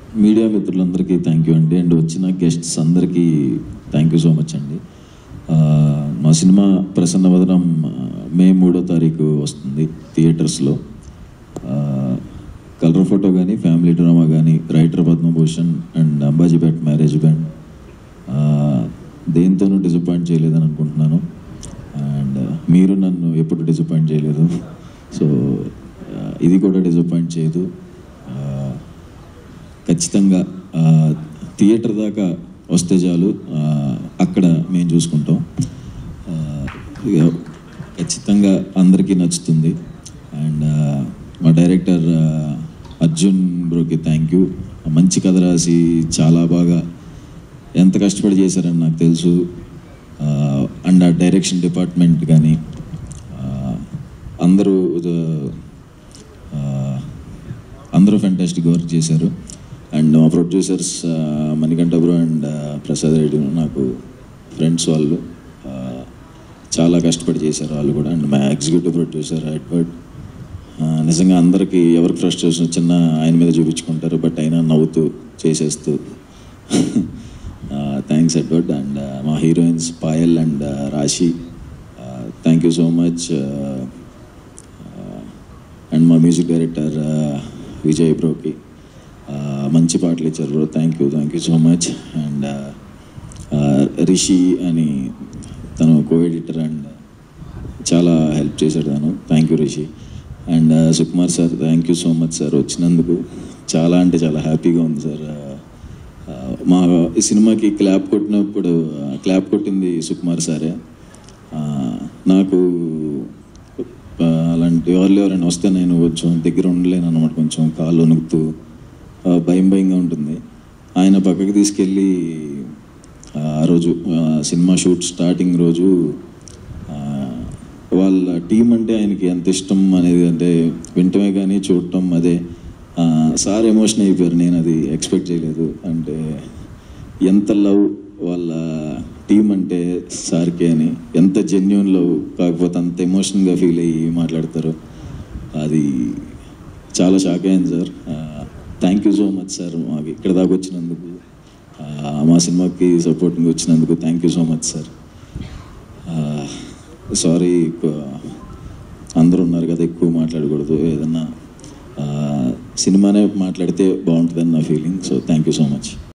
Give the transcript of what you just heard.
media మిత్రులందరికీ thank you అండి and వచ్చిన గెస్ట్స్ అందరికీ థ్యాంక్ యూ సో మచ్ అండి ఆ, మా సినిమా ప్రసన్న వదనం ఆ, మే మూడో తారీఖు వస్తుంది థియేటర్స్లో కలర్ ఫోటో కానీ ఫ్యామిలీ డ్రామా కానీ writer Padmabhushan and Ambajipet marriage band దేంతోనూ డిసప్పాయింట్ చేయలేదని అనుకుంటున్నాను అండ్ మీరు నన్ను ఎప్పుడు డిసప్పాయింట్ చేయలేదు సో ఇది కూడా డిసప్పాయింట్ చేయదు ఆ, ఖచ్చితంగా ఆ, థియేటర్ దాకా వస్తే చాలు ఆ, అక్కడ మేము చూసుకుంటాం ఆ, ఇక ఖచ్చితంగా అందరికీ నచ్చుతుంది అండ్ ఆ, మా డైరెక్టర్ ఆ, అర్జున్ బ్రోకి థ్యాంక్ యూ మంచి కథ రాసి చాలా బాగా ఎంత కష్టపడి చేశారని నాకు తెలుసు ఆ, అండ్ ఆ డైరెక్షన్ డిపార్ట్మెంట్ కానీ ఆ, అందరూ ఆ, అందరూ ఫెంటాస్టిక్ వర్క్ చేశారు అండ్ మా producers Manikanta bro and Prasad Reddy నాకు ఫ్రెండ్స్ వాళ్ళు ఆ, చాలా కష్టపడి చేశారు వాళ్ళు కూడా అండ్ మా ఎగ్జిక్యూటివ్ ప్రొడ్యూసర్ ఎడ్వర్డ్ ఆ, నిజంగా అందరికీ ఎవరికి ఫ్రస్ట్రేషన్ వచ్చినా ఆయన మీద చూపించుకుంటారు బట్ అయినా నవ్వుతూ చేసేస్తూ థ్యాంక్స్ ఎడ్వర్డ్ అండ్ మా heroines Payal and Rashi thank you so much and మా మ్యూజిక్ డైరెక్టర్ విజయ్ బ్రోకి మంచి పాటలు ఇచ్చారు bro thank you thank you so much and Rishi అని తను కో ఎడిటర్ అండ్ చాలా హెల్ప్ చేశాడు తను thank you Rishi and Sukumar sir thank you so much sir వచ్చినందుకు చాలా అంటే చాలా హ్యాపీగా ఉంది సార్ మా ఈ సినిమాకి క్లాప్ కొట్టినప్పుడు క్లాప్ కొట్టింది సుకుమార్ సారే ఆ, నాకు ఆ, అలాంటి వాళ్ళు ఎవరైనా వస్తే నేను కొంచెం దగ్గర ఉండలేను అనమాట కొంచెం కాళ్ళు వణుకుతూ ఆ, భయం భయంగా ఉంటుంది ఆయన పక్కకి తీసుకెళ్ళి ఆ ఆ రోజు ఆ, సినిమా షూట్ స్టార్టింగ్ రోజు ఆ, వాళ్ళ టీం అంటే ఆయనకి ఎంత ఇష్టం అనేది అంటే వింటమే కానీ చూడటం అదే ఆ, సార్ ఎమోషన్ అయిపోయారు నేను అది ఎక్స్పెక్ట్ చేయలేదు అంటే ఎంత లవ్ వాళ్ళ టీం అంటే సార్కి అని ఎంత జెన్యున్ లవ్ కాకపోతే అంత ఎమోషన్గా ఫీల్ అయ్యి మాట్లాడతారు అది చాలా షాక్ అయ్యాను sir thank you so much sir మాకు ఇక్కడ దాకా వచ్చినందుకు ఆ, మా సినిమాకి సపోర్టింగ్ వచ్చినందుకు thank you so much sir sorry అందరూ ఉన్నారు కదా ఎక్కువ మాట్లాడకూడదు ఏదన్నా ఆ, సినిమానే మాట్లాడితే బాగుంటుందని నా feeling so thank you so much